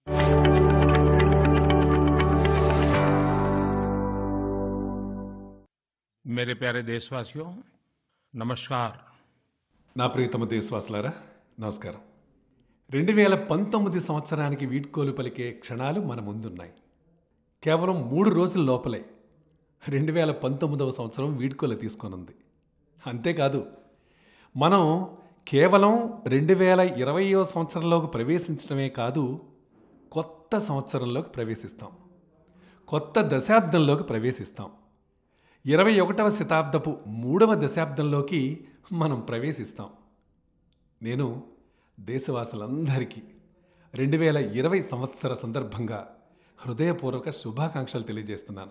मेरे प्यारे देशवासियों नमस्कार నా ప్రియతమ దేశవాసులారా నమస్కారం రెండు వేల పంతొమ్మిది సంవత్సరానికి వీడ్కోలు పలికే క్షణాలు మన ముందున్నాయి కేవలం మూడు రోజుల లోపలే రెండు వేల పంతొమ్మిదవ సంవత్సరం వీడ్కోలు తీసుకొనుంది అంతేకాదు మనం కేవలం రెండు వేల ఇరవయో సంవత్సరంలోకి ప్రవేశించడమే కాదు కొత్త సంవత్సరంలోకి ప్రవేశిస్తాం కొత్త దశాబ్దంలోకి ప్రవేశిస్తాం ఇరవై ఒకటవ శతాబ్దపు మూడవ దశాబ్దంలోకి మనం ప్రవేశిస్తాం నేను దేశవాసులందరికీ రెండు వేల ఇరవై సంవత్సర సందర్భంగా హృదయపూర్వక శుభాకాంక్షలు తెలియజేస్తున్నాను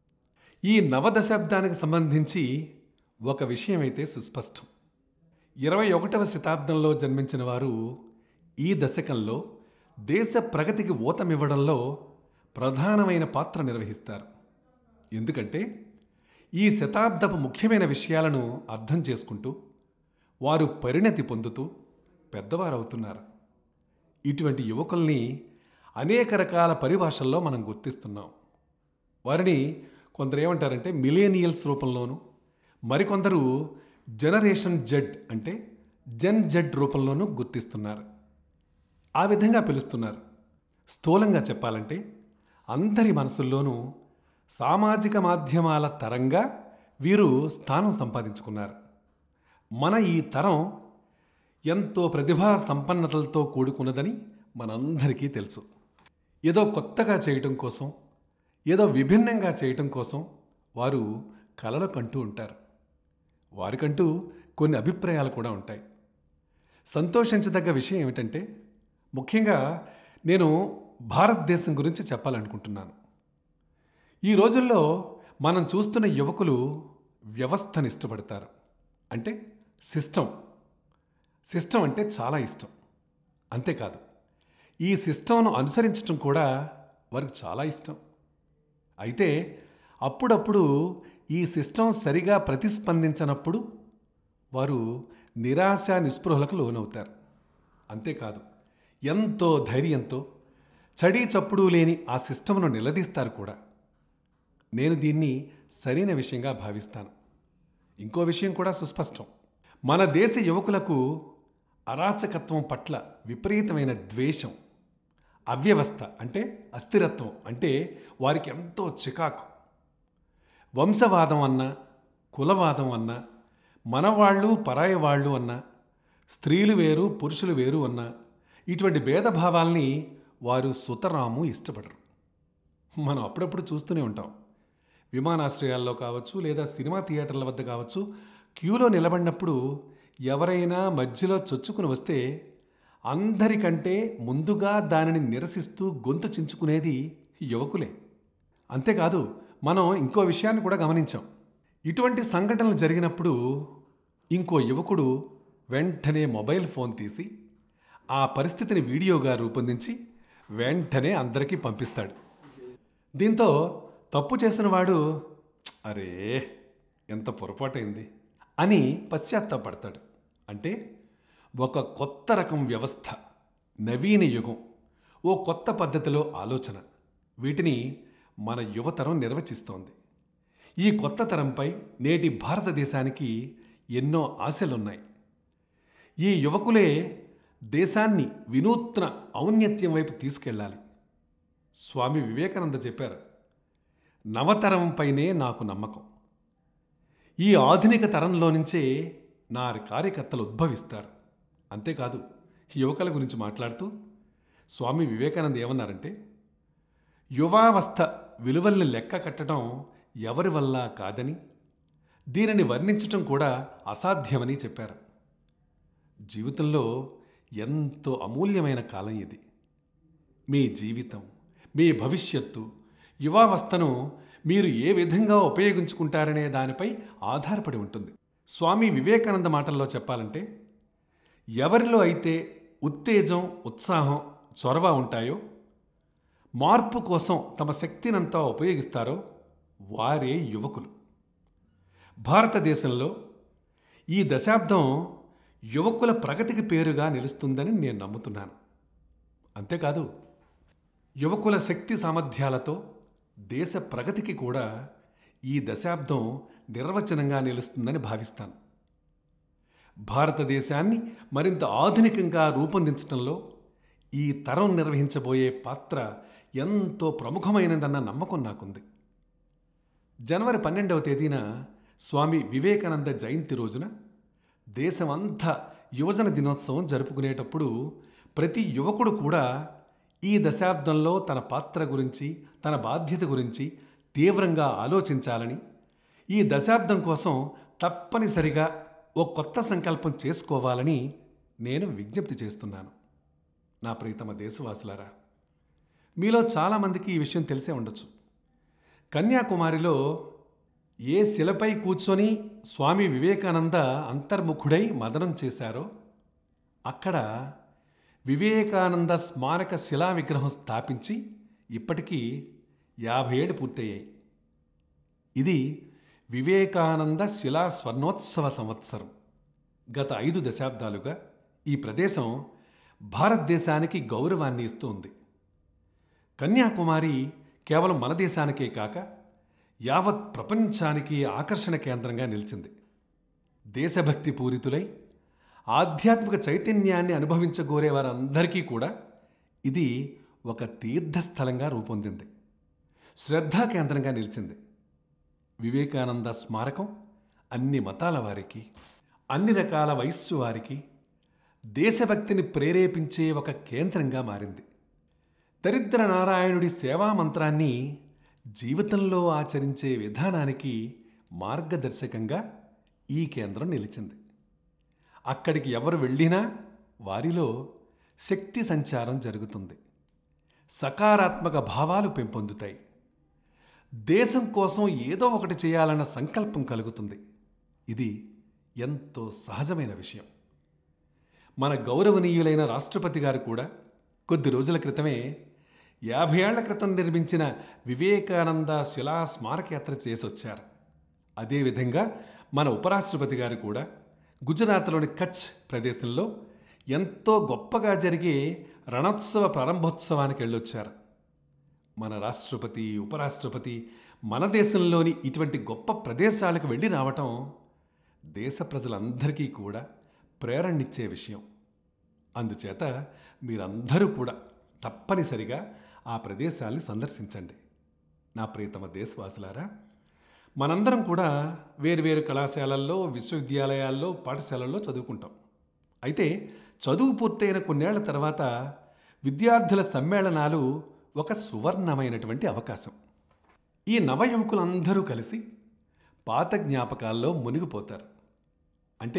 ఈ నవ దశాబ్దానికి సంబంధించి ఒక విషయం అయితే సుస్పష్టం ఇరవై ఒకటవ శతాబ్దంలో జన్మించిన వారు ఈ దశకంలో దేశ ప్రగతికి ఊతమివ్వడంలో ప్రధానమైన పాత్ర నిర్వహిస్తారు ఎందుకంటే ఈ శతాబ్దపు ముఖ్యమైన విషయాలను అర్థం చేసుకుంటూ వారు పరిణతి పొందుతూ పెద్దవారవుతున్నారు ఇటువంటి యువకుల్ని అనేక రకాల పరిభాషల్లో మనం గుర్తిస్తున్నాం వారిని కొందరు ఏమంటారంటే మిలేనియల్స్ రూపంలోనూ మరికొందరు జనరేషన్ జెడ్ అంటే జన్ జెడ్ రూపంలోనూ గుర్తిస్తున్నారు ఆ విధంగా పిలుస్తున్నారు స్థూలంగా చెప్పాలంటే అందరి మనసుల్లోనూ సామాజిక మాధ్యమాల తరంగా వీరు స్థానం సంపాదించుకున్నారు మన ఈ తరం ఎంతో ప్రతిభా సంపన్నతలతో కూడుకున్నదని మనందరికీ తెలుసు ఏదో కొత్తగా చేయటం కోసం ఏదో విభిన్నంగా చేయటం కోసం వారు కలలు కంటూ ఉంటారు వారికంటూ కొన్ని అభిప్రాయాలు కూడా ఉంటాయి సంతోషించదగ్గ విషయం ఏమిటంటే ముఖ్యంగా నేను భారతదేశం గురించి చెప్పాలనుకుంటున్నాను ఈ రోజుల్లో మనం చూస్తున్న యువకులు వ్యవస్థను ఇష్టపడతారు అంటే సిస్టమ్ సిస్టమ్ అంటే చాలా ఇష్టం అంతేకాదు ఈ సిస్టమ్ను అనుసరించడం కూడా వారికి చాలా ఇష్టం అయితే అప్పుడప్పుడు ఈ సిస్టమ్ సరిగా ప్రతిస్పందించనప్పుడు వారు నిరాశ నిస్పృహలకు లోనవుతారు అంతేకాదు ఎంతో ధైర్యంతో చడీ చప్పుడు లేని ఆ సిస్టమ్ను నిలదీస్తారు కూడా నేను దీన్ని సరైన విషయంగా భావిస్తాను ఇంకో విషయం కూడా సుస్పష్టం మన దేశ యువకులకు అరాచకత్వం పట్ల విపరీతమైన ద్వేషం అవ్యవస్థ అంటే అస్థిరత్వం అంటే వారికి ఎంతో చికాకు వంశవాదం అన్నా కులవాదం అన్నా మనవాళ్ళు పరాయి వాళ్ళు అన్నా స్త్రీలు వేరు పురుషులు వేరు అన్నా ఇటువంటి భేదభావాల్ని వారు సుతరాము ఇష్టపడరు మనం అప్పుడప్పుడు చూస్తూనే ఉంటాం విమానాశ్రయాల్లో కావచ్చు లేదా సినిమా థియేటర్ల వద్ద కావచ్చు క్యూలో నిలబడినప్పుడు ఎవరైనా మధ్యలో చొచ్చుకుని వస్తే అందరికంటే ముందుగా దానిని నిరసిస్తూ గొంతు చించుకునేది యువకులే అంతేకాదు మనం ఇంకో విషయాన్ని కూడా గమనించాం ఇటువంటి సంఘటనలు జరిగినప్పుడు ఇంకో యువకుడు వెంటనే మొబైల్ ఫోన్ తీసి ఆ పరిస్థితిని వీడియోగా రూపొందించి వెంటనే అందరికీ పంపిస్తాడు దీంతో తప్పు చేసిన వాడు అరే ఎంత పొరపాటైంది అని పశ్చాత్తాపడతాడు అంటే ఒక కొత్త రకం వ్యవస్థ నవీన యుగం ఓ కొత్త పద్ధతిలో ఆలోచన వీటిని మన యువతరం నిర్వచిస్తోంది ఈ కొత్త తరంపై నేటి భారతదేశానికి ఎన్నో ఆశలున్నాయి ఈ యువకులే దేశాన్ని వినూత్న ఔన్నత్యం వైపు తీసుకెళ్ళాలి స్వామి వివేకానంద చెప్పారు నవతరంపైనే నాకు నమ్మకం ఈ ఆధునిక తరంలో నుంచే నా కార్యకర్తలు ఉద్భవిస్తారు అంతేకాదు యువకుల గురించి మాట్లాడుతూ స్వామి వివేకానంద ఏమన్నారంటే యువావస్థ విలువల్ని లెక్క కట్టడం ఎవరి వల్ల కాదని దీనిని వర్ణించటం కూడా అసాధ్యమని చెప్పారు జీవితంలో ఎంతో అమూల్యమైన కాలం ఇది మీ జీవితం మీ భవిష్యత్తు యువావస్థను మీరు ఏ విధంగా ఉపయోగించుకుంటారనే దానిపై ఆధారపడి ఉంటుంది స్వామి వివేకానంద మాటల్లో చెప్పాలంటే ఎవరిలో అయితే ఉత్తేజం ఉత్సాహం చొరవ ఉంటాయో మార్పు కోసం తమ శక్తినంతా ఉపయోగిస్తారో వారే యువకులు భారతదేశంలో ఈ దశాబ్దం యువకుల ప్రగతికి పేరుగా నిలుస్తుందని నేను నమ్ముతున్నాను అంతేకాదు యువకుల శక్తి సామర్థ్యాలతో దేశ ప్రగతికి కూడా ఈ దశాబ్దం నిర్వచనంగా నిలుస్తుందని భావిస్తాను భారతదేశాన్ని మరింత ఆధునికంగా రూపొందించడంలో ఈ తరం నిర్వహించబోయే పాత్ర ఎంతో ప్రముఖమైనదన్న నమ్మకం నాకుంది జనవరి పన్నెండవ తేదీన స్వామి వివేకానంద జయంతి రోజున దేశమంతా యువజన దినోత్సవం జరుపుకునేటప్పుడు ప్రతి యువకుడు కూడా ఈ దశాబ్దంలో తన పాత్ర గురించి తన బాధ్యత గురించి తీవ్రంగా ఆలోచించాలని ఈ దశాబ్దం కోసం తప్పనిసరిగా ఓ కొత్త సంకల్పం చేసుకోవాలని నేను విజ్ఞప్తి చేస్తున్నాను నా ప్రీతమ దేశవాసులారా మీలో చాలామందికి ఈ విషయం తెలిసే ఉండొచ్చు కన్యాకుమారిలో ఏ శిలపై కూర్చొని స్వామి వివేకానంద అంతర్ముఖుడై మదనం చేశారో అక్కడ వివేకానంద స్మారక శిలా విగ్రహం స్థాపించి ఇప్పటికీ యాభై ఏళ్ళు పూర్తయ్యాయి ఇది వివేకానంద శిలా స్వర్ణోత్సవ సంవత్సరం గత ఐదు దశాబ్దాలుగా ఈ ప్రదేశం భారతదేశానికి గౌరవాన్ని ఇస్తుంది కన్యాకుమారి కేవలం మన దేశానికే కాక యావత్ ప్రపంచానికి ఆకర్షణ కేంద్రంగా నిలిచింది దేశభక్తి పూరితులై ఆధ్యాత్మిక చైతన్యాన్ని అనుభవించగోరే వారందరికీ కూడా ఇది ఒక తీర్థస్థలంగా రూపొందింది శ్రద్ధా కేంద్రంగా నిలిచింది వివేకానంద స్మారకం అన్ని మతాల వారికి అన్ని రకాల వయస్సు వారికి దేశభక్తిని ప్రేరేపించే ఒక కేంద్రంగా మారింది దరిద్ర నారాయణుడి సేవా మంత్రాన్ని జీవితంలో ఆచరించే విధానానికి మార్గదర్శకంగా ఈ కేంద్రం నిలిచింది అక్కడికి ఎవరు వెళ్ళినా వారిలో శక్తి సంచారం జరుగుతుంది సకారాత్మక భావాలు పెంపొందుతాయి దేశం కోసం ఏదో ఒకటి చేయాలన్న సంకల్పం కలుగుతుంది ఇది ఎంతో సహజమైన విషయం మన గౌరవనీయులైన రాష్ట్రపతి గారు కూడా కొద్ది రోజుల క్రితమే యాభై ఏళ్ల క్రితం నిర్మించిన వివేకానంద శిలా స్మారకయాత్ర చేసి వచ్చారు అదేవిధంగా మన ఉపరాష్ట్రపతి గారు కూడా గుజరాత్లోని కచ్ ప్రదేశంలో ఎంతో గొప్పగా జరిగే రణోత్సవ ప్రారంభోత్సవానికి వెళ్ళొచ్చారు మన రాష్ట్రపతి ఉపరాష్ట్రపతి మన దేశంలోని ఇటువంటి గొప్ప ప్రదేశాలకు వెళ్ళి రావటం దేశ ప్రజలందరికీ కూడా ప్రేరణనిచ్చే విషయం అందుచేత మీరందరూ కూడా తప్పనిసరిగా ఆ ప్రదేశాల్ని సందర్శించండి నా ప్రియతమ దేశవాసులారా మనందరం కూడా వేరువేరు కళాశాలల్లో విశ్వవిద్యాలయాల్లో పాఠశాలల్లో చదువుకుంటాం అయితే చదువు పూర్తయిన కొన్నేళ్ల తర్వాత విద్యార్థుల సమ్మేళనాలు ఒక సువర్ణమైనటువంటి అవకాశం ఈ నవయువకులందరూ కలిసి పాత జ్ఞాపకాల్లో మునిగిపోతారు అంటే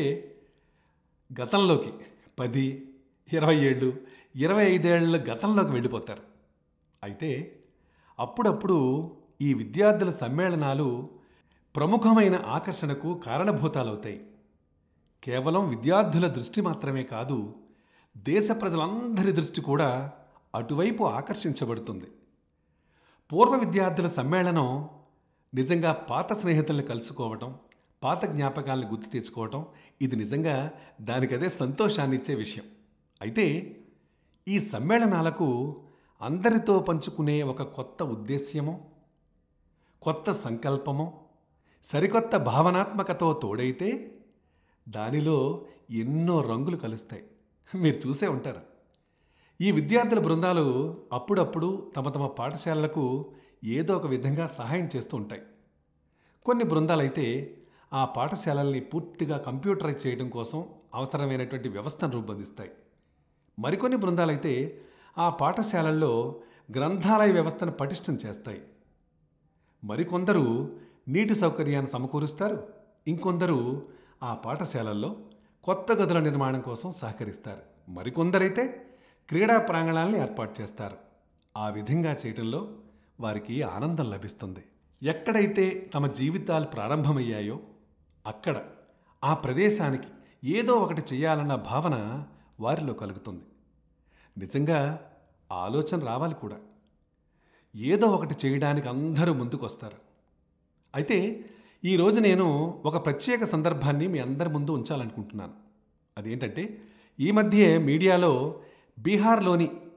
గతంలోకి పది ఇరవై ఏళ్ళు ఇరవై ఐదేళ్ల గతంలోకి వెళ్ళిపోతారు అయితే అప్పుడప్పుడు ఈ విద్యార్థుల సమ్మేళనాలు ప్రముఖమైన ఆకర్షణకు కారణభూతాలవుతాయి కేవలం విద్యార్థుల దృష్టి మాత్రమే కాదు దేశ ప్రజలందరి దృష్టి కూడా అటువైపు ఆకర్షించబడుతుంది పూర్వ విద్యార్థుల సమ్మేళనం నిజంగా పాత స్నేహితుల్ని కలుసుకోవటం పాత జ్ఞాపకాలను గుర్తు తెచ్చుకోవటం ఇది నిజంగా దానికదే సంతోషాన్ని ఇచ్చే విషయం అయితే ఈ సమ్మేళనాలకు అందరితో పంచుకునే ఒక కొత్త ఉద్దేశ్యమో కొత్త సంకల్పమో సరికొత్త భావనాత్మకతో తోడైతే దానిలో ఎన్నో రంగులు కలుస్తాయి మీరు చూసే ఉంటారు ఈ విద్యార్థుల బృందాలు అప్పుడప్పుడు తమ తమ పాఠశాలలకు ఏదో ఒక విధంగా సహాయం చేస్తూ ఉంటాయి కొన్ని బృందాలైతే ఆ పాఠశాలల్ని పూర్తిగా కంప్యూటరైజ్ చేయడం కోసం అవసరమైనటువంటి వ్యవస్థను రూపొందిస్తాయి మరికొన్ని బృందాలైతే ఆ పాఠశాలల్లో గ్రంథాలయ వ్యవస్థను పటిష్టం చేస్తాయి మరికొందరు నీటి సౌకర్యాన్ని సమకూరుస్తారు ఇంకొందరు ఆ పాఠశాలల్లో కొత్త గదుల నిర్మాణం కోసం సహకరిస్తారు మరికొందరైతే క్రీడా ప్రాంగణాలను ఏర్పాటు చేస్తారు ఆ విధంగా చేయటంలో వారికి ఆనందం లభిస్తుంది ఎక్కడైతే తమ జీవితాలు ప్రారంభమయ్యాయో అక్కడ ఆ ప్రదేశానికి ఏదో ఒకటి చేయాలన్న భావన వారిలో కలుగుతుంది నిజంగా ఆలోచన రావాలి కూడా ఏదో ఒకటి చేయడానికి అందరూ ముందుకొస్తారు అయితే ఈరోజు నేను ఒక ప్రత్యేక సందర్భాన్ని మీ అందరి ముందు ఉంచాలనుకుంటున్నాను అదేంటంటే ఈ మధ్యే మీడియాలో బీహార్లోని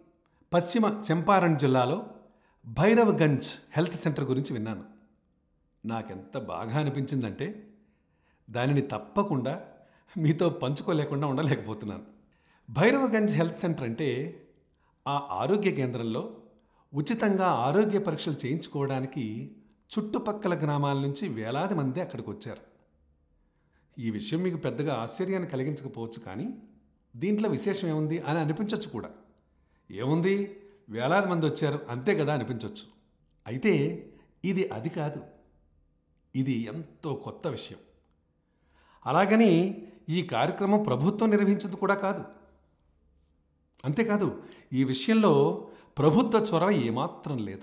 పశ్చిమ చంపారణ్ జిల్లాలో భైరవ్గంజ్ హెల్త్ సెంటర్ గురించి విన్నాను నాకెంత బాగా అనిపించిందంటే దానిని తప్పకుండా మీతో పంచుకోలేకుండా ఉండలేకపోతున్నాను భైరవగంజ్ హెల్త్ సెంటర్ అంటే ఆ ఆరోగ్య కేంద్రంలో ఉచితంగా ఆరోగ్య పరీక్షలు చేయించుకోవడానికి చుట్టుపక్కల గ్రామాల నుంచి వేలాది మంది అక్కడికి వచ్చారు ఈ విషయం మీకు పెద్దగా ఆశ్చర్యాన్ని కలిగించకపోవచ్చు కానీ దీంట్లో విశేషం ఏముంది అని అనిపించవచ్చు కూడా ఏముంది వేలాది మంది వచ్చారు అంతే కదా అనిపించవచ్చు అయితే ఇది అది కాదు ఇది ఎంతో కొత్త విషయం అలాగని ఈ కార్యక్రమం ప్రభుత్వం నిర్వహించింది కూడా కాదు అంతేకాదు ఈ విషయంలో ప్రభుత్వ చొరవ ఏమాత్రం లేదు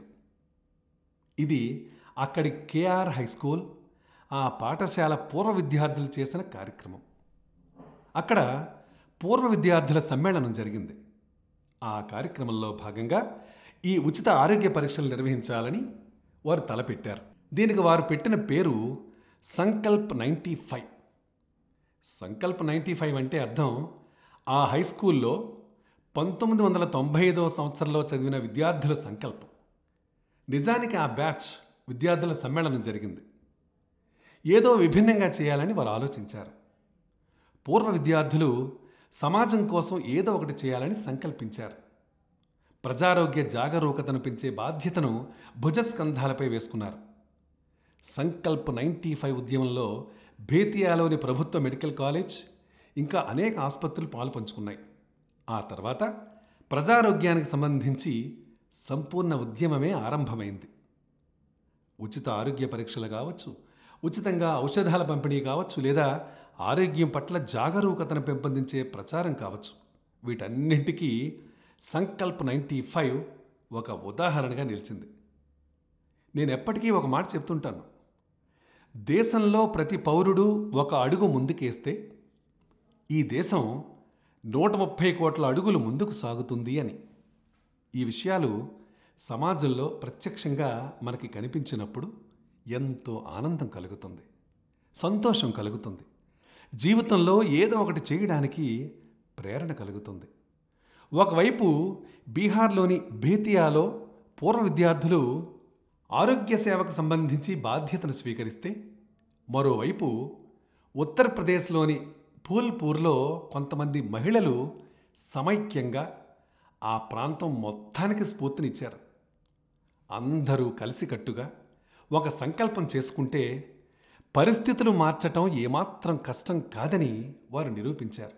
ఇది అక్కడి కేఆర్ హై స్కూల్ ఆ పాఠశాల పూర్వ విద్యార్థులు చేసిన కార్యక్రమం అక్కడ పూర్వ విద్యార్థుల సమ్మేళనం జరిగింది ఆ కార్యక్రమంలో భాగంగా ఈ ఉచిత ఆరోగ్య పరీక్షలు నిర్వహించాలని వారు తలపెట్టారు దీనికి వారు పెట్టిన పేరు Sankalp ninety five Sankalp ninety five అంటే అర్థం ఆ హై స్కూల్లో పంతొమ్మిది వందల తొంభై ఐదవ సంవత్సరంలో చదివిన విద్యార్థుల సంకల్పం నిజానికి ఆ బ్యాచ్ విద్యార్థుల సమ్మేళనం జరిగింది ఏదో విభిన్నంగా చేయాలని వారు ఆలోచించారు పూర్వ విద్యార్థులు సమాజం కోసం ఏదో ఒకటి చేయాలని సంకల్పించారు ప్రజారోగ్య జాగరూకతను పెంచే బాధ్యతను భుజస్కంధాలపై వేసుకున్నారు సంకల్ప్ నైంటీ ఫైవ్ ఉద్యమంలో బేతియాలోని ప్రభుత్వ మెడికల్ కాలేజ్ ఇంకా అనేక ఆసుపత్రులు పాల్పంచుకున్నాయి ఆ తర్వాత ప్రజారోగ్యానికి సంబంధించి సంపూర్ణ ఉద్యమమే ఆరంభమైంది ఉచిత ఆరోగ్య పరీక్షలు కావచ్చు ఉచితంగా ఔషధాల పంపిణీ కావచ్చు లేదా ఆరోగ్యం పట్ల జాగరూకతను పెంపొందించే ప్రచారం కావచ్చు వీటన్నింటికీ సంకల్ప్ నైంటీ ఫైవ్ ఒక ఉదాహరణగా నిలిచింది నేను ఎప్పటికీ ఒక మాట చెప్తుంటాను దేశంలో ప్రతి పౌరుడు ఒక అడుగు ముందుకేస్తే ఈ దేశం నూట ముప్పై కోట్ల అడుగులు ముందుకు సాగుతుంది అని ఈ విషయాలు సమాజంలో ప్రత్యక్షంగా మనకి కనిపించినప్పుడు ఎంతో ఆనందం కలుగుతుంది సంతోషం కలుగుతుంది జీవితంలో ఏదో ఒకటి చేయడానికి ప్రేరణ కలుగుతుంది ఒకవైపు బీహార్లోని బేతియాలో పూర్వ విద్యార్థులు ఆరోగ్య సేవకు సంబంధించి బాధ్యతను స్వీకరిస్తే మరోవైపు ఉత్తరప్రదేశ్లోని ఫూల్పూర్లో కొంతమంది మహిళలు సమైక్యంగా ఆ ప్రాంతం మొత్తానికి స్ఫూర్తినిచ్చారు అందరూ కలిసికట్టుగా ఒక సంకల్పం చేసుకుంటే పరిస్థితులు మార్చటం ఏమాత్రం కష్టం కాదని వారు నిరూపించారు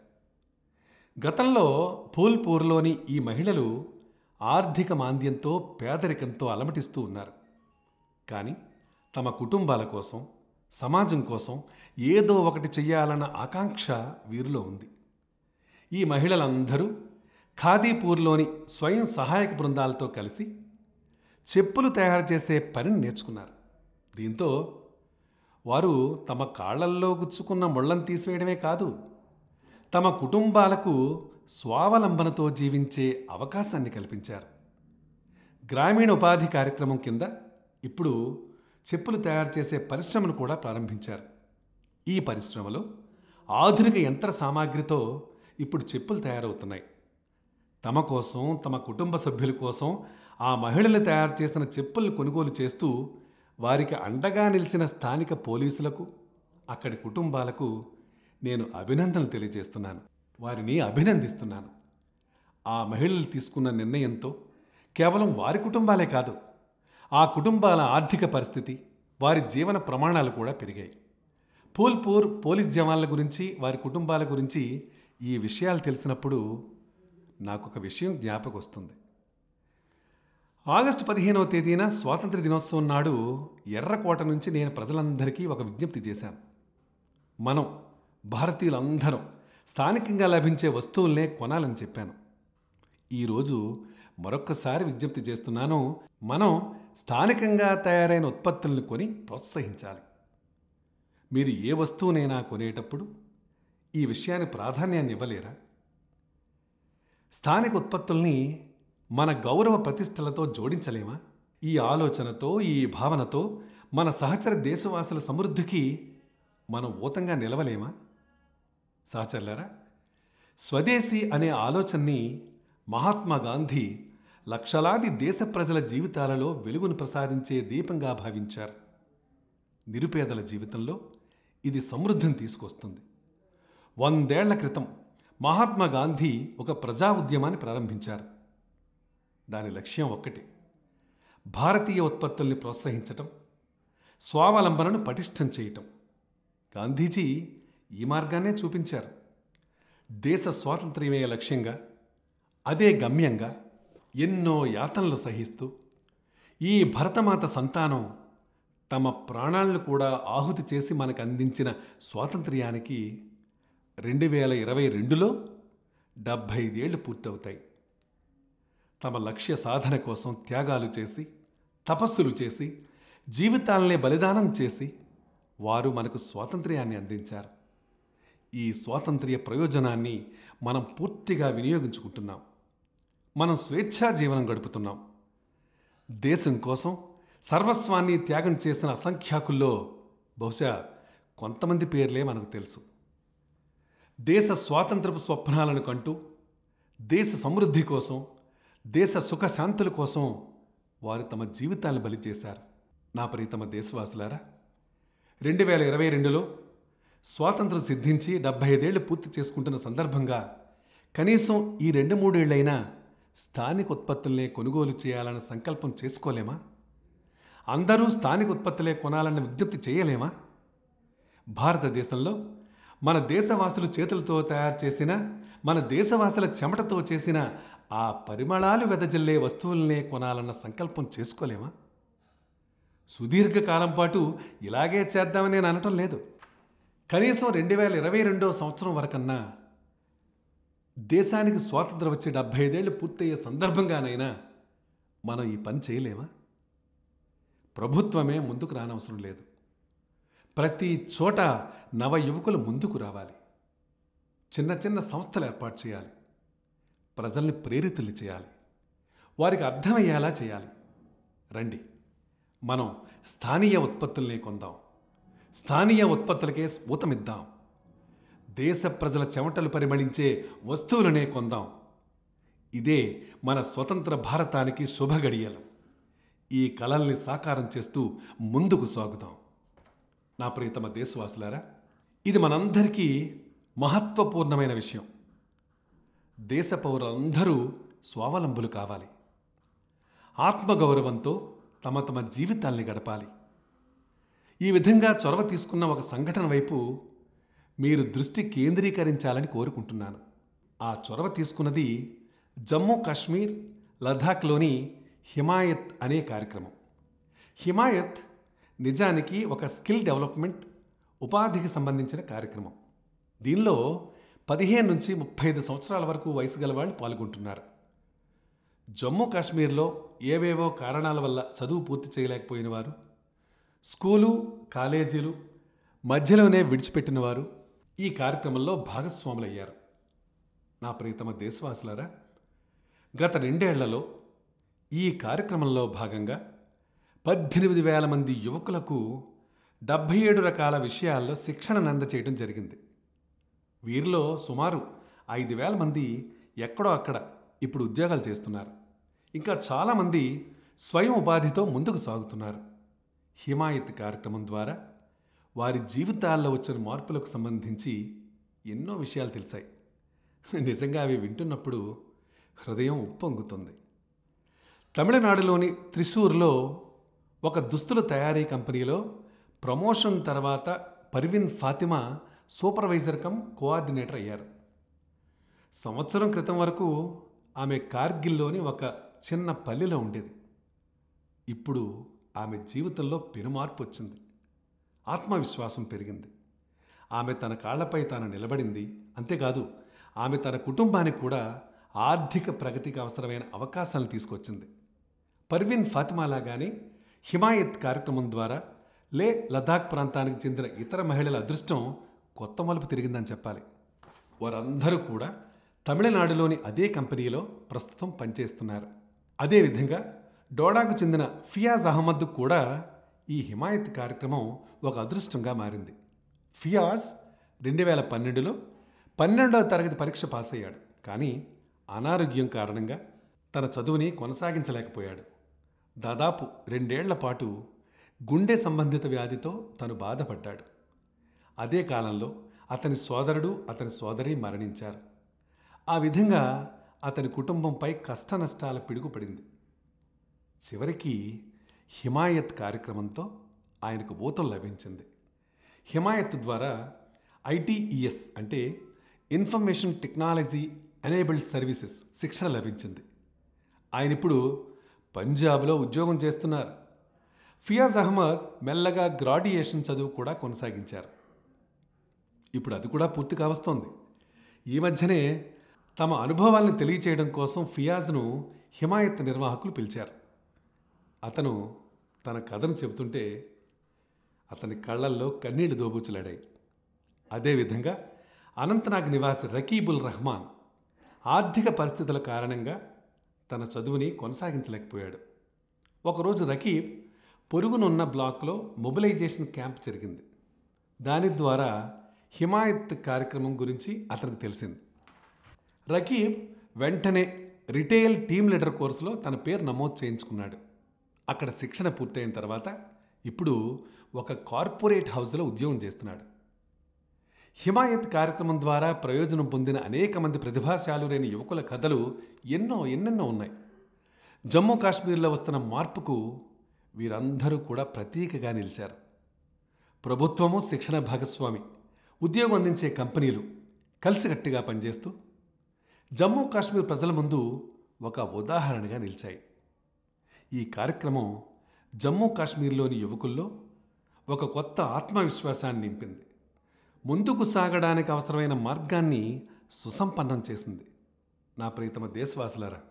గతంలో ఫూల్పూర్లోని ఈ మహిళలు ఆర్థిక మాంద్యంతో పేదరికంతో అలమటిస్తూ ఉన్నారు కానీ తమ కుటుంబాల కోసం సమాజం కోసం ఏదో ఒకటి చెయ్యాలన్న ఆకాంక్ష వీరిలో ఉంది ఈ మహిళలందరూ ఖాదీపూర్లోని స్వయం సహాయక బృందాలతో కలిసి చెప్పులు తయారు చేసే పనిని నేర్చుకున్నారు దీంతో వారు తమ కాళ్లల్లో గుచ్చుకున్న ముళ్ళను తీసివేయడమే కాదు తమ కుటుంబాలకు స్వావలంబనతో జీవించే అవకాశాన్ని కల్పించారు గ్రామీణ ఉపాధి కార్యక్రమం కింద ఇప్పుడు చెప్పులు తయారు చేసే పరిశ్రమను కూడా ప్రారంభించారు ఈ పరిశ్రమలో ఆధునిక యంత్ర సామాగ్రితో ఇప్పుడు చెప్పులు తయారవుతున్నాయి తమ కోసం తమ కుటుంబ సభ్యుల కోసం ఆ మహిళలు తయారు చేసిన చెప్పులను కొనుగోలు చేస్తూ వారికి అండగా నిలిచిన స్థానిక పోలీసులకు అక్కడి కుటుంబాలకు నేను అభినందనలు తెలియజేస్తున్నాను వారిని అభినందిస్తున్నాను ఆ మహిళలు తీసుకున్న నిర్ణయంతో కేవలం వారి కుటుంబాలే కాదు ఆ కుటుంబాల ఆర్థిక పరిస్థితి వారి జీవన ప్రమాణాలు కూడా పెరిగాయి ఫూల్పూర్ పోలీస్ జవాన్ల గురించి వారి కుటుంబాల గురించి ఈ విషయాలు తెలిసినప్పుడు నాకు ఒక విషయం జ్ఞాపకం వస్తుంది ఆగస్టు పదిహేనవ తేదీన స్వాతంత్ర దినోత్సవం నాడు ఎర్రకోట నుంచి నేను ప్రజలందరికీ ఒక విజ్ఞప్తి చేశాను మనం భారతీయులందరం స్థానికంగా లభించే వస్తువుల్నే కొనాలని చెప్పాను ఈరోజు మరొక్కసారి విజ్ఞప్తి చేస్తున్నాను మనం స్థానికంగా తయారైన ఉత్పత్తులను కొని ప్రోత్సహించాలి మీరు ఏ వస్తువునైనా కొనేటప్పుడు ఈ విషయాన్ని ప్రాధాన్యాన్ని ఇవ్వలేరా స్థానిక ఉత్పత్తుల్ని మన గౌరవ ప్రతిష్టలతో జోడించలేమా ఈ ఆలోచనతో ఈ భావనతో మన సహచర దేశవాసుల సమృద్ధికి మనం ఊతంగా నిలవలేమా సహచరులారా స్వదేశీ అనే ఆలోచనని మహాత్మా గాంధీ లక్షలాది దేశ ప్రజల జీవితాలలో వెలుగును ప్రసాదించే దీపంగా భావించారు నిరుపేదల జీవితంలో ఇది సమృద్ధిని తీసుకొస్తుంది వందేళ్ల క్రితం మహాత్మా గాంధీ ఒక ప్రజా ఉద్యమాన్ని ప్రారంభించారు దాని లక్ష్యం ఒక్కటే భారతీయ ఉత్పత్తుల్ని ప్రోత్సహించటం స్వావలంబనను పటిష్టం చేయటం గాంధీజీ ఈ మార్గాన్నే చూపించారు దేశ స్వాతంత్ర్యమే లక్ష్యంగా అదే గమ్యంగా ఎన్నో యాతనలు సహిస్తూ ఈ భరతమాత సంతానం తమ ప్రాణాలను కూడా ఆహుతి చేసి మనకు అందించిన స్వాతంత్ర్యానికి రెండు వేల ఇరవై రెండులో డెబ్భై ఐదేళ్లు పూర్తవుతాయి తమ లక్ష్య సాధన కోసం త్యాగాలు చేసి తపస్సులు చేసి జీవితాలనే బలిదానం చేసి వారు మనకు స్వాతంత్ర్యాన్ని అందించారు ఈ స్వాతంత్ర్య ప్రయోజనాన్ని మనం పూర్తిగా వినియోగించుకుంటున్నాం మనం స్వేచ్ఛా జీవనం గడుపుతున్నాం దేశం కోసం సర్వస్వాన్ని త్యాగం చేసిన అసంఖ్యాకుల్లో బహుశా కొంతమంది పేర్లే మనకు తెలుసు దేశ స్వాతంత్రపు స్వప్నాలను కంటూ దేశ సమృద్ధి కోసం దేశ సుఖశాంతుల కోసం వారు తమ జీవితాలను బలి చేశారు నా ప్రీతమ దేశవాసులారా రెండు వేల ఇరవై రెండులో స్వాతంత్రం సిద్ధించి డెబ్బై ఐదేళ్లు పూర్తి చేసుకుంటున్న సందర్భంగా కనీసం ఈ రెండు మూడేళ్లైనా స్థానిక ఉత్పత్తులనే కొనుగోలు చేయాలన్న సంకల్పం చేసుకోలేమా అందరూ స్థానిక ఉత్పత్తులే కొనాలన్న విజ్ఞప్తి చేయలేమా భారతదేశంలో మన దేశవాసులు చేతులతో తయారు చేసిన మన దేశవాసుల చెమటతో చేసిన ఆ పరిమళాలు వెదజల్లే వస్తువులనే కొనాలన్న సంకల్పం చేసుకోలేమా సుదీర్ఘకాలం పాటు ఇలాగే చేద్దామని నేను అనటం లేదు కనీసం రెండు వేల ఇరవై రెండో సంవత్సరం వరకన్నా దేశానికి స్వాతంత్రం వచ్చి డెబ్భై ఐదేళ్లు పూర్తయ్యే సందర్భంగానైనా మనం ఈ పని చేయలేమా ప్రభుత్వమే ముందుకు రానవసరం లేదు ప్రతి చోట నవ యువకులు ముందుకు రావాలి చిన్న చిన్న సంస్థలు ఏర్పాటు చేయాలి ప్రజల్ని ప్రేరితులు చేయాలి వారికి అర్థమయ్యేలా చేయాలి రండి మనం స్థానీయ ఉత్పత్తుల్ని కొందాం స్థానీయ ఉత్పత్తులకే స్ఫూతమిద్దాం దేశ ప్రజల చెమటలు పరిమళించే వస్తువులనే కొందాం ఇదే మన స్వతంత్ర భారతానికి శుభగడియలు ఈ కళల్ని సాకారం చేస్తూ ముందుకు సాగుదాం నా ప్రియతమ దేశవాసులారా ఇది మనందరికీ మహత్వపూర్ణమైన విషయం దేశ పౌరులందరూ స్వావలంబులు కావాలి ఆత్మగౌరవంతో తమ తమ జీవితాల్ని గడపాలి ఈ విధంగా చొరవ తీసుకున్న ఒక సంఘటన వైపు మీరు దృష్టి కేంద్రీకరించాలని కోరుకుంటున్నాను ఆ చొరవ తీసుకున్నది జమ్మూ కాశ్మీర్ లద్దాఖ్లోని హిమాయత్ అనే కార్యక్రమం హిమాయత్ నిజానికి ఒక స్కిల్ డెవలప్మెంట్ ఉపాధికి సంబంధించిన కార్యక్రమం దీనిలో పదిహేను నుంచి ముప్పై ఐదు సంవత్సరాల వరకు వయసు గల వాళ్ళు పాల్గొంటున్నారు జమ్మూ కాశ్మీర్లో ఏవేవో కారణాల వల్ల చదువు పూర్తి చేయలేకపోయిన వారు స్కూలు కాలేజీలు మధ్యలోనే విడిచిపెట్టిన వారు ఈ కార్యక్రమంలో భాగస్వాములయ్యారు నా ప్రియతమ దేశవాసులారా గత రెండేళ్లలో ఈ కార్యక్రమంలో భాగంగా పద్దెనిమిది వేల మంది యువకులకు డెబ్భై ఏడు రకాల విషయాల్లో శిక్షణ అందచేయడం జరిగింది వీరిలో సుమారు ఐదు వేల మంది ఎక్కడో అక్కడ ఇప్పుడు ఉద్యోగాలు చేస్తున్నారు ఇంకా చాలామంది స్వయం ఉపాధితో ముందుకు సాగుతున్నారు హిమాయత్ కార్యక్రమం ద్వారా వారి జీవితాల్లో వచ్చిన మార్పులకు సంబంధించి ఎన్నో విషయాలు తెలిసాయి నిజంగా అవి వింటున్నప్పుడు హృదయం ఉప్పొంగుతుంది తమిళనాడులోని త్రిశూర్లో ఒక దుస్తుల తయారీ కంపెనీలో ప్రమోషన్ తర్వాత Parveen Fatima supervisor cum coordinator అయ్యారు సంవత్సరం క్రితం వరకు ఆమె కార్గిల్లోని ఒక చిన్న పల్లెలో ఉండేది ఇప్పుడు ఆమె జీవితంలో పెనుమార్పు వచ్చింది ఆత్మవిశ్వాసం పెరిగింది ఆమె తన కాళ్లపై తాను నిలబడింది అంతేకాదు ఆమె తన కుటుంబానికి కూడా ఆర్థిక ప్రగతికి అవసరమైన అవకాశాలను తీసుకొచ్చింది పర్వీన్ ఫాతిమా లాగానే హిమాయత్ కార్యక్రమం ద్వారా లే లదాఖ్ ప్రాంతానికి చెందిన ఇతర మహిళల అదృష్టం కొత్త మలుపు తిరిగిందని చెప్పాలి వారందరూ కూడా తమిళనాడులోని అదే కంపెనీలో ప్రస్తుతం పనిచేస్తున్నారు అదేవిధంగా డోడాకు చెందిన ఫియాజ్ అహ్మద్ కూడా ఈ హిమాయత్ కార్యక్రమం ఒక అదృష్టంగా మారింది ఫియాజ్ రెండు వేల పన్నెండులో పన్నెండవ తరగతి పరీక్ష పాస్ అయ్యాడు కానీ అనారోగ్యం కారణంగా తన చదువుని కొనసాగించలేకపోయాడు దాదాపు రెండేళ్ల పాటు గుండె సంబంధిత వ్యాధితో తను బాధపడ్డాడు అదే కాలంలో అతని సోదరుడు అతని సోదరి మరణించారు ఆ విధంగా అతని కుటుంబంపై కష్టనష్టాల పిడుగుపడింది చివరికి హిమాయత్ కార్యక్రమంతో ఆయనకు ఊతం లభించింది హిమాయత్ ద్వారా ఐటీఈఎస్ అంటే ఇన్ఫర్మేషన్ టెక్నాలజీ ఎనేబుల్డ్ సర్వీసెస్ శిక్షణ లభించింది ఆయన ఇప్పుడు పంజాబ్లో ఉద్యోగం చేస్తున్నారు ఫియాజ్ అహ్మద్ మెల్లగా గ్రాడ్యుయేషన్ చదువు కూడా కొనసాగించారు ఇప్పుడు అది కూడా పూర్తి కావస్తోంది ఈ మధ్యనే తమ అనుభవాలను తెలియచేయడం కోసం ఫియాజ్ను హిమాయత్ నిర్వాహకులు పిలిచారు అతను తన కథను చెబుతుంటే అతని కళ్ళల్లో కన్నీళ్లు దోబూచులాడాయి అదేవిధంగా అనంతనాగ్ నివాసి రకీబుల్ రహమాన్ ఆర్థిక పరిస్థితుల కారణంగా తన చదువుని కొనసాగించలేకపోయాడు ఒకరోజు రకీబ్ పొరుగునున్న బ్లాక్లో మొబిలైజేషన్ క్యాంప్ జరిగింది దాని ద్వారా హిమాయత్ కార్యక్రమం గురించి అతనికి తెలిసింది రకీబ్ వెంటనే రిటైల్ టీమ్ లీడర్ కోర్సులో తన పేరు నమోదు చేయించుకున్నాడు అక్కడ శిక్షణ పూర్తయిన తర్వాత ఇప్పుడు ఒక కార్పొరేట్ హౌస్లో ఉద్యోగం చేస్తున్నాడు హిమాయత్ కార్యక్రమం ద్వారా ప్రయోజనం పొందిన అనేక మంది ప్రతిభాశాలురైన యువకుల కథలు ఎన్నో ఎన్నెన్నో ఉన్నాయి జమ్మూ కాశ్మీర్లో వస్తున్న మార్పుకు వీరందరూ కూడా ప్రతీకగా నిలిచారు ప్రభుత్వము శిక్షణ భాగస్వామి ఉద్యోగం అందించే కంపెనీలు కలిసికట్టుగా పనిచేస్తూ జమ్మూ కాశ్మీర్ ప్రజల ముందు ఒక ఉదాహరణగా నిలిచాయి ఈ కార్యక్రమం జమ్మూ కాశ్మీర్లోని యువకుల్లో ఒక కొత్త ఆత్మవిశ్వాసాన్ని నింపింది ముందుకు సాగడానికి అవసరమైన మార్గాన్ని సుసంపన్నం చేసింది నా ప్రీతమ దేశవాసులారా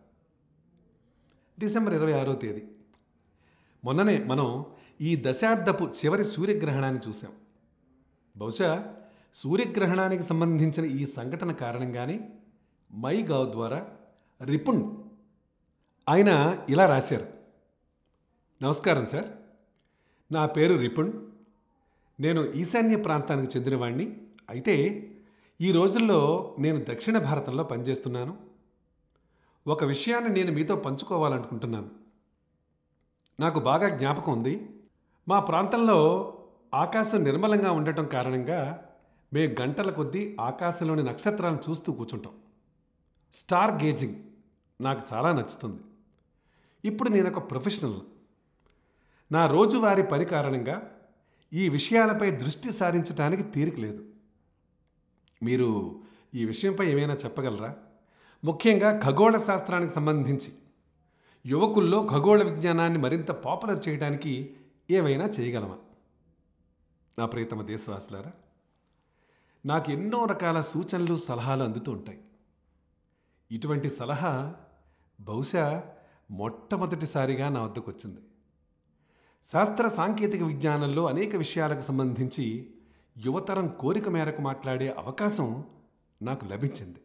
డిసెంబర్ ఇరవై ఆరో తేదీ మొన్ననే మనం ఈ దశాబ్దపు చివరి సూర్యగ్రహణాన్ని చూసాం బహుశా సూర్యగ్రహణానికి సంబంధించిన ఈ సంఘటన కారణంగానే మై గావ్ ద్వారా రిపుణ్ ఆయన ఇలా రాశారు నమస్కారం సార్ నా పేరు రిపుణ్ నేను ఈశాన్య ప్రాంతానికి చెందినవాణ్ణి అయితే ఈ రోజుల్లో నేను దక్షిణ భారతంలో పనిచేస్తున్నాను ఒక విషయాన్ని నేను మీతో పంచుకోవాలనుకుంటున్నాను నాకు బాగా జ్ఞాపకం ఉంది మా ప్రాంతంలో ఆకాశం నిర్మలంగా ఉండటం కారణంగా మేము గంటల కొద్దీ ఆకాశంలోని నక్షత్రాలను చూస్తూ కూర్చుంటాం స్టార్ గేజింగ్ నాకు చాలా నచ్చుతుంది ఇప్పుడు నేను ఒక ప్రొఫెషనల్ నా రోజువారీ పని కారణంగా ఈ విషయాలపై దృష్టి సారించడానికి తీరిక లేదు మీరు ఈ విషయంపై ఏమైనా చెప్పగలరా ముఖ్యంగా ఖగోళ శాస్త్రానికి సంబంధించి యువకుల్లో ఖగోళ విజ్ఞానాన్ని మరింత పాపులర్ చేయడానికి ఏవైనా చేయగలమా నా ప్రియతమ దేశవాసులారా నాకు ఎన్నో రకాల సూచనలు సలహాలు అందుతూ ఉంటాయి ఇటువంటి సలహా బహుశా మొట్టమొదటిసారిగా నా వద్దకు వచ్చింది శాస్త్ర సాంకేతిక విజ్ఞానంలో అనేక విషయాలకు సంబంధించి యువతరం కోరిక మేరకు మాట్లాడే అవకాశం నాకు లభించింది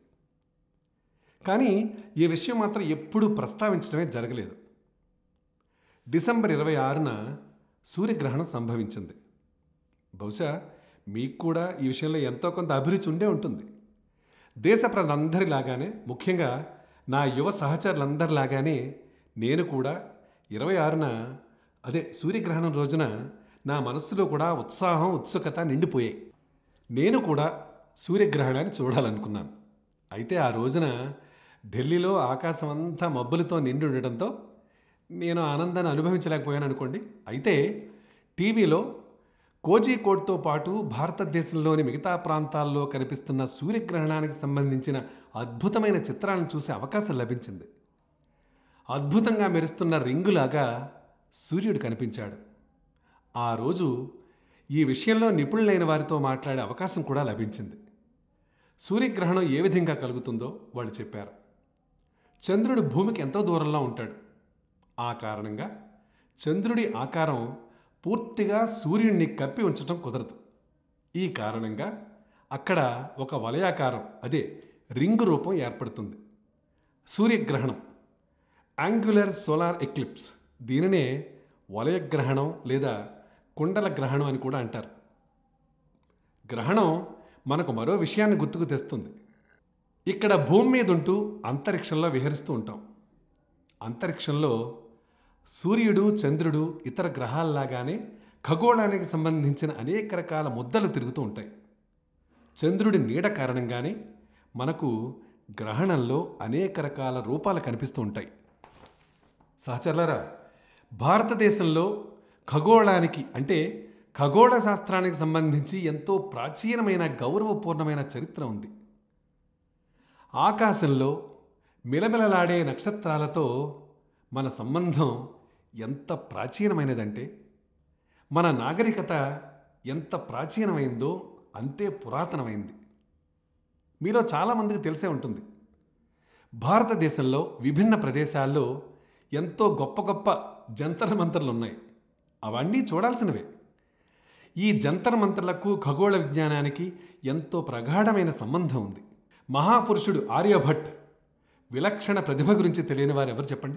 కానీ ఈ విషయం మాత్రం ఎప్పుడూ ప్రస్తావించడమే జరగలేదు డిసెంబర్ ఇరవై ఆరున సూర్యగ్రహణం సంభవించింది బహుశా మీకు కూడా ఈ విషయంలో ఎంతో కొంత అభిరుచి ఉండే ఉంటుంది దేశ ప్రజలందరిలాగానే ముఖ్యంగా నా యువ సహచరులందరిలాగానే నేను కూడా ఇరవై ఆరున అదే సూర్యగ్రహణం రోజున నా మనస్సులో కూడా ఉత్సాహం ఉత్సుకత నిండిపోయాయి నేను కూడా సూర్యగ్రహణాన్ని చూడాలనుకున్నాను అయితే ఆ రోజున ఢిల్లీలో ఆకాశం అంతా మబ్బులతో నిండి ఉండటంతో నేను ఆనందాన్ని అనుభవించలేకపోయాను అనుకోండి అయితే టీవీలో కోజీకోడ్తో పాటు భారతదేశంలోని మిగతా ప్రాంతాల్లో కనిపిస్తున్న సూర్యగ్రహణానికి సంబంధించిన అద్భుతమైన చిత్రాలను చూసే అవకాశం లభించింది అద్భుతంగా మెరుస్తున్న రింగులాగా సూర్యుడు కనిపించాడు ఆ రోజు ఈ విషయంలో నిపుణులైన వారితో మాట్లాడే అవకాశం కూడా లభించింది సూర్యగ్రహణం ఏ విధంగా కలుగుతుందో వాళ్ళు చెప్పారు చంద్రుడు భూమికి ఎంతో దూరంలో ఉంటాడు ఆ కారణంగా చంద్రుడి ఆకారం పూర్తిగా సూర్యుడిని కప్పి ఉంచడం కుదరదు ఈ కారణంగా అక్కడ ఒక వలయాకారం అదే రింగ్ రూపం ఏర్పడుతుంది సూర్యగ్రహణం యాంగులర్ సోలార్ ఎక్లిప్స్ దీనినే వలయగ్రహణం లేదా కుండల గ్రహణం అని కూడా అంటారు గ్రహణం మనకు మరో విషయాన్ని గుర్తుకు తెస్తుంది ఇక్కడ భూమి మీద ఉంటూ అంతరిక్షంలో విహరిస్తూ ఉంటాం అంతరిక్షంలో సూర్యుడు చంద్రుడు ఇతర గ్రహాల్లాగానే ఖగోళానికి సంబంధించిన అనేక రకాల ముద్దలు తిరుగుతూ ఉంటాయి చంద్రుడి నీడ కారణంగానే మనకు గ్రహణంలో అనేక రకాల రూపాలు కనిపిస్తూ ఉంటాయి సహచరులారా భారతదేశంలో ఖగోళానికి అంటే ఖగోళ శాస్త్రానికి సంబంధించి ఎంతో ప్రాచీనమైన గౌరవపూర్ణమైన చరిత్ర ఉంది ఆకాశంలో మిలమిలలాడే నక్షత్రాలతో మన సంబంధం ఎంత ప్రాచీనమైనదంటే మన నాగరికత ఎంత ప్రాచీనమైందో అంతే పురాతనమైంది మీలో చాలామందికి తెలిసే ఉంటుంది భారతదేశంలో విభిన్న ప్రదేశాల్లో ఎంతో గొప్ప గొప్ప జంతర్ మంతర్లు ఉన్నాయి అవన్నీ చూడాల్సినవే ఈ జంతర్ మంతర్లకు ఖగోళ విజ్ఞానానికి ఎంతో ప్రగాఢమైన సంబంధం ఉంది మహాపురుషుడు ఆర్యభట్ విలక్షణ ప్రతిభ గురించి తెలియని వారు ఎవరు చెప్పండి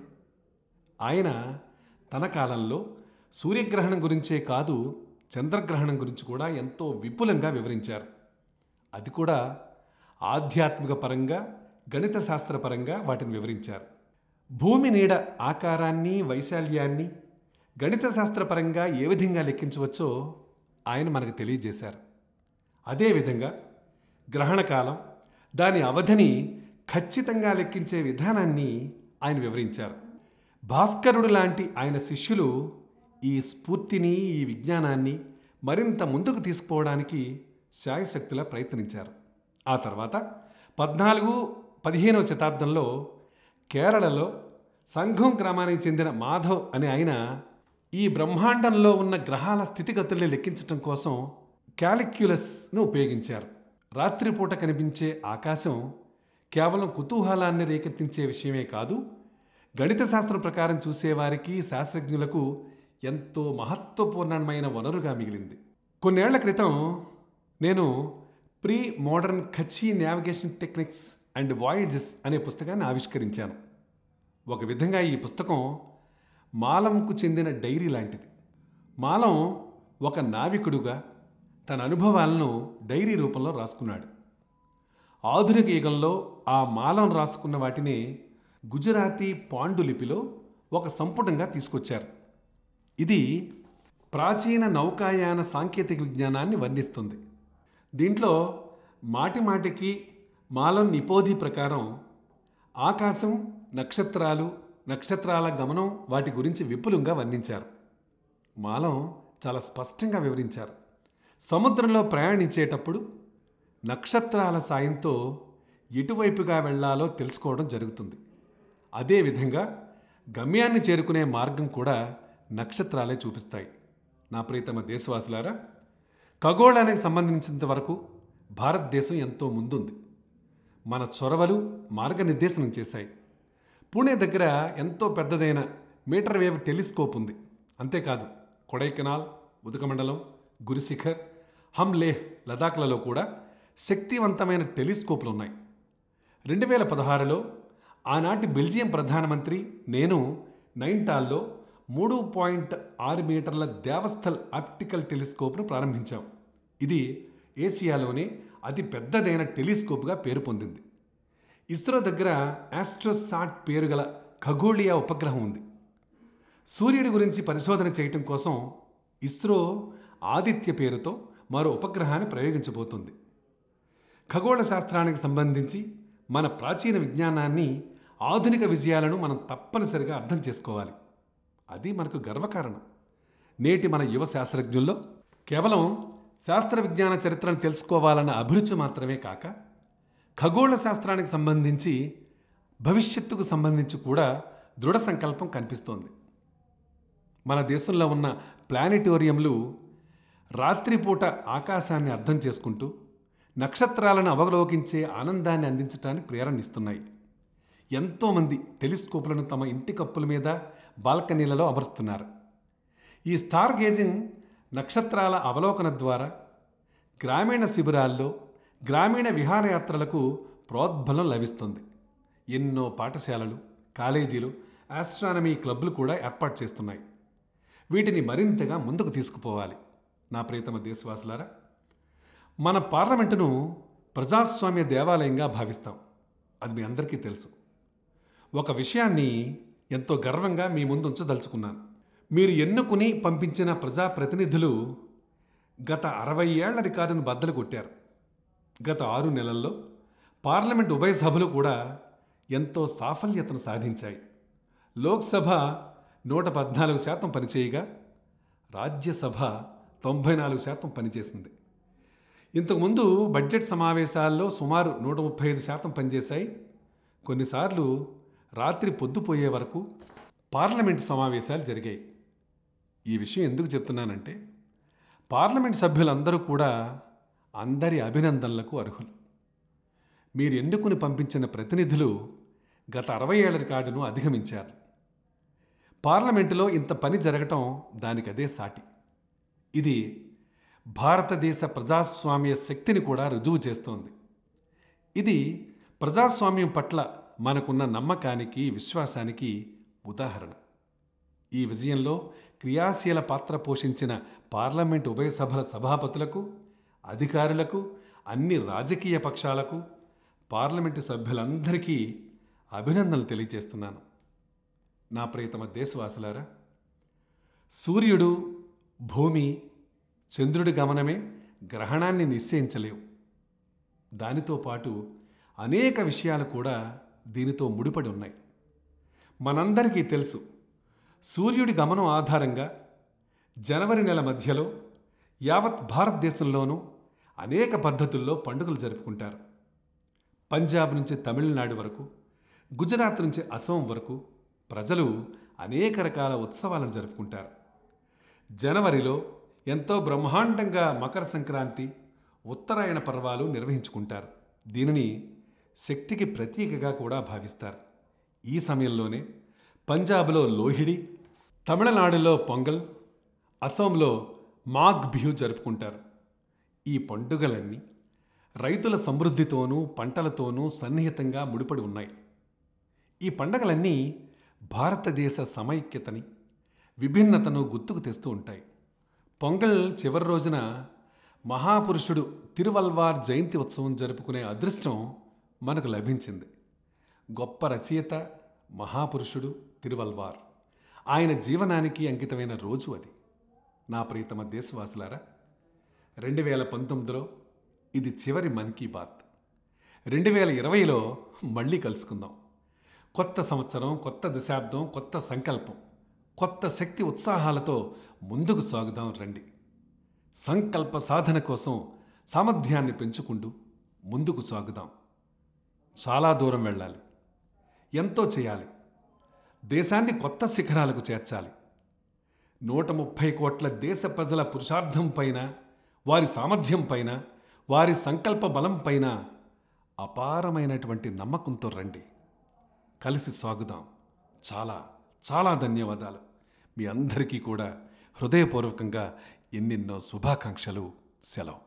ఆయన తన కాలంలో సూర్యగ్రహణం గురించే కాదు చంద్రగ్రహణం గురించి కూడా ఎంతో విపులంగా వివరించారు అది కూడా ఆధ్యాత్మిక పరంగా గణిత శాస్త్రపరంగా వాటిని వివరించారు భూమి నీడ ఆకారాన్ని వైశాల్యాన్ని గణిత శాస్త్రపరంగా ఏ విధంగా లెక్కించవచ్చో ఆయన మనకు తెలియజేశారు అదేవిధంగా గ్రహణకాలం దాని అవధిని ఖచ్చితంగా లెక్కించే విధానాన్ని ఆయన వివరించారు భాస్కరుడు లాంటి ఆయన శిష్యులు ఈ స్ఫూర్తిని ఈ విజ్ఞానాన్ని మరింత ముందుకు తీసుకుపోవడానికి శాయశక్తులా ప్రయత్నించారు ఆ తర్వాత పద్నాలుగు పదిహేనవ శతాబ్దంలో కేరళలో సంఘం గ్రామానికి చెందిన మాధవ్ అనే ఆయన ఈ బ్రహ్మాండంలో ఉన్న గ్రహాల స్థితిగతుల్ని లెక్కించడం కోసం క్యాలిక్యులస్ను ఉపయోగించారు రాత్రిపూట కనిపించే ఆకాశం కేవలం కుతూహలాన్ని రేకెత్తించే విషయమే కాదు గణిత శాస్త్రం ప్రకారం చూసేవారికి శాస్త్రజ్ఞులకు ఎంతో మహత్వపూర్ణమైన వనరుగా మిగిలింది కొన్నేళ్ల క్రితం నేను pre modern Kutchi navigation techniques and voyages అనే పుస్తకాన్ని ఆవిష్కరించాను ఒక విధంగా ఈ పుస్తకం మాలంకు చెందిన డైరీ లాంటిది మాలం ఒక నావికుడుగా తన అనుభవాలను డైరీ రూపంలో రాసుకున్నాడు ఆధునిక యుగంలో ఆ మాలం రాసుకున్న వాటిని గుజరాతీ పాండులిపిలో ఒక సంపుటంగా తీసుకొచ్చారు ఇది ప్రాచీన నౌకాయాన సాంకేతిక విజ్ఞానాన్ని వర్ణిస్తుంది దీంట్లో మాటి మాటికి మాలం నిపోధి ప్రకారం ఆకాశం నక్షత్రాలు నక్షత్రాల గమనం వాటి గురించి విపులంగా వర్ణించారు మాలం చాలా స్పష్టంగా వివరించారు సముద్రంలో ప్రయాణించేటప్పుడు నక్షత్రాల సాయంతో ఎటువైపుగా వెళ్ళాలో తెలుసుకోవడం జరుగుతుంది అదేవిధంగా గమ్యాన్ని చేరుకునే మార్గం కూడా నక్షత్రాలే చూపిస్తాయి నా ప్రీతమ దేశవాసులారా ఖగోళానికి సంబంధించినంత వరకు భారతదేశం ఎంతో ముందుంది మన చొరవలు మార్గనిర్దేశనం చేశాయి పూణే దగ్గర ఎంతో పెద్దదైన మీటర్ వేవ్ టెలిస్కోప్ ఉంది అంతేకాదు కొడైకెనాల్ ఉదకమండలం గురుశిఖర్ హమ్లేహ్ లదాఖ్లలో కూడా శక్తివంతమైన టెలిస్కోప్లు ఉన్నాయి రెండు వేల పదహారులో ఆనాటి బెల్జియం ప్రధానమంత్రి నేను నైన్టాల్లో మూడు పాయింట్ ఆరు మీటర్ల దేవస్థల్ ఆప్టికల్ టెలిస్కోప్ను ప్రారంభించాం ఇది ఏషియాలోనే అతి పెద్దదైన టెలిస్కోప్గా పేరు పొందింది ఇస్రో దగ్గర ఆస్ట్రోసాట్ పేరు గల ఖగోళియా ఉపగ్రహం ఉంది సూర్యుడి గురించి పరిశోధన చేయటం కోసం ఇస్రో ఆదిత్య పేరుతో మరో ఉపగ్రహాన్ని ప్రయోగించబోతుంది ఖగోళ శాస్త్రానికి సంబంధించి మన ప్రాచీన విజ్ఞానాన్ని ఆధునిక విజయాలను మనం తప్పనిసరిగా అర్థం చేసుకోవాలి అది మనకు గర్వకారణం నేటి మన యువ శాస్త్రజ్ఞుల్లో కేవలం శాస్త్ర విజ్ఞాన చరిత్రను తెలుసుకోవాలన్న అభిరుచి మాత్రమే కాక ఖగోళ శాస్త్రానికి సంబంధించి భవిష్యత్తుకు సంబంధించి కూడా దృఢ సంకల్పం కనిపిస్తోంది మన దేశంలో ఉన్న ప్లానిటోరియంలు రాత్రిపూట ఆకాశాన్ని అర్థం చేసుకుంటూ నక్షత్రాలను అవలోకించే ఆనందాన్ని అందించడానికి ప్రేరణిస్తున్నాయి ఎంతోమంది టెలిస్కోపులను తమ ఇంటి కప్పుల మీద బాల్కనీలలో అమరుస్తున్నారు ఈ స్టార్ గేజింగ్ నక్షత్రాల అవలోకన ద్వారా గ్రామీణ శిబిరాల్లో గ్రామీణ విహారయాత్రలకు ప్రోద్బలం లభిస్తుంది ఎన్నో పాఠశాలలు కాలేజీలు ఆస్ట్రానమీ క్లబ్లు కూడా ఏర్పాటు చేస్తున్నాయి వీటిని మరింతగా ముందుకు తీసుకుపోవాలి నా ప్రియతమ దేశవాసులారా మన పార్లమెంటును ప్రజాస్వామ్య దేవాలయంగా భావిస్తాం అది మీ అందరికీ తెలుసు ఒక విషయాన్ని ఎంతో గర్వంగా మీ ముందు ఉంచదలుచుకున్నాను మీరు ఎన్నుకుని పంపించిన ప్రజాప్రతినిధులు గత అరవై ఏళ్ల రికార్డును బద్దలు కొట్టారు గత ఆరు నెలల్లో పార్లమెంట్ ఉభయ సభలు కూడా ఎంతో సాఫల్యతను సాధించాయి లోక్సభ నూట పద్నాలుగు శాతం పనిచేయగా రాజ్యసభ తొంభై నాలుగు శాతం పనిచేసింది ఇంతకుముందు బడ్జెట్ సమావేశాల్లో సుమారు నూట ముప్పై ఐదు శాతం పనిచేశాయి కొన్నిసార్లు రాత్రి పొద్దుపోయే వరకు పార్లమెంట్ సమావేశాలు జరిగాయి ఈ విషయం ఎందుకు చెప్తున్నానంటే పార్లమెంట్ సభ్యులందరూ కూడా అందరి అభినందనలకు అర్హులు మీరు ఎన్నుకుని పంపించిన ప్రతినిధులు గత అరవై ఏళ్ల రికార్డును అధిగమించారు పార్లమెంటులో ఇంత పని జరగటం దానికదే సాటి ఇది భారతదేశ ప్రజాస్వామ్య శక్తిని కూడా రుజువు చేస్తోంది ఇది ప్రజాస్వామ్యం పట్ల మనకున్న నమ్మకానికి విశ్వాసానికి ఉదాహరణ ఈ విజయంలో క్రియాశీల పాత్ర పోషించిన పార్లమెంట్ ఉభయ సభల సభాపతులకు అధికారులకు అన్ని రాజకీయ పక్షాలకు పార్లమెంటు సభ్యులందరికీ అభినందనలు తెలియజేస్తున్నాను నా ప్రియతమ దేశవాసులారా సూర్యుడు భూమి చంద్రుడి గమనమే గ్రహణాన్ని నిశ్చయించలేవు దానితో పాటు అనేక విషయాలు కూడా దీనితో ముడిపడి ఉన్నాయి మనందరికీ తెలుసు సూర్యుడి గమనం ఆధారంగా జనవరి నెల మధ్యలో యావత్ భారతదేశంలోనూ అనేక పద్ధతుల్లో పండుగలు జరుపుకుంటారు పంజాబ్ నుంచి తమిళనాడు వరకు గుజరాత్ నుంచి అసోం వరకు ప్రజలు అనేక రకాల ఉత్సవాలను జరుపుకుంటారు జనవరిలో ఎంతో బ్రహ్మాండంగా మకర సంక్రాంతి ఉత్తరాయణ పర్వాలు నిర్వహించుకుంటారు దీనిని శక్తికి ప్రతీకగా కూడా భావిస్తారు ఈ సమయంలోనే పంజాబ్లో లోహిడి తమిళనాడులో పొంగల్ అసోంలో మాఘ్ బిహు జరుపుకుంటారు ఈ పండుగలన్నీ రైతుల సమృద్ధితోనూ పంటలతోనూ సన్నిహితంగా ముడిపడి ఉన్నాయి ఈ పండగలన్నీ భారతదేశ సమైక్యతని విభిన్నతను గుర్తుకు తెస్తూ ఉంటాయి పొంగల్ చివరి రోజున మహాపురుషుడు తిరువల్వార్ జయంతి ఉత్సవం జరుపుకునే అదృష్టం మనకు లభించింది గొప్ప రచయిత మహాపురుషుడు తిరువల్వార్ ఆయన జీవనానికి అంకితమైన రోజు అది నా ప్రియతమ దేశవాసులారా రెండు వేల పంతొమ్మిదిలో ఇది చివరి మన్ కీ బాత్ రెండు వేల ఇరవైలో మళ్ళీ కలుసుకుందాం కొత్త సంవత్సరం కొత్త దశాబ్దం కొత్త సంకల్పం కొత్త శక్తి ఉత్సాహాలతో ముందుకు సాగుదాం రండి సంకల్ప సాధన కోసం సామర్థ్యాన్ని పెంచుకుంటూ ముందుకు సాగుదాం చాలా దూరం వెళ్ళాలి ఎంతో చేయాలి దేశాన్ని కొత్త శిఖరాలకు చేర్చాలి నూట ముప్పై కోట్ల దేశ ప్రజల పురుషార్థం పైన వారి సామర్థ్యం పైన వారి సంకల్ప బలం పైన అపారమైనటువంటి నమ్మకంతో రండి కలిసి సాగుదాం చాలా చాలా ధన్యవాదాలు మీ అందరికీ కూడా హృదయపూర్వకంగా ఎన్నెన్నో శుభాకాంక్షలు సెలవు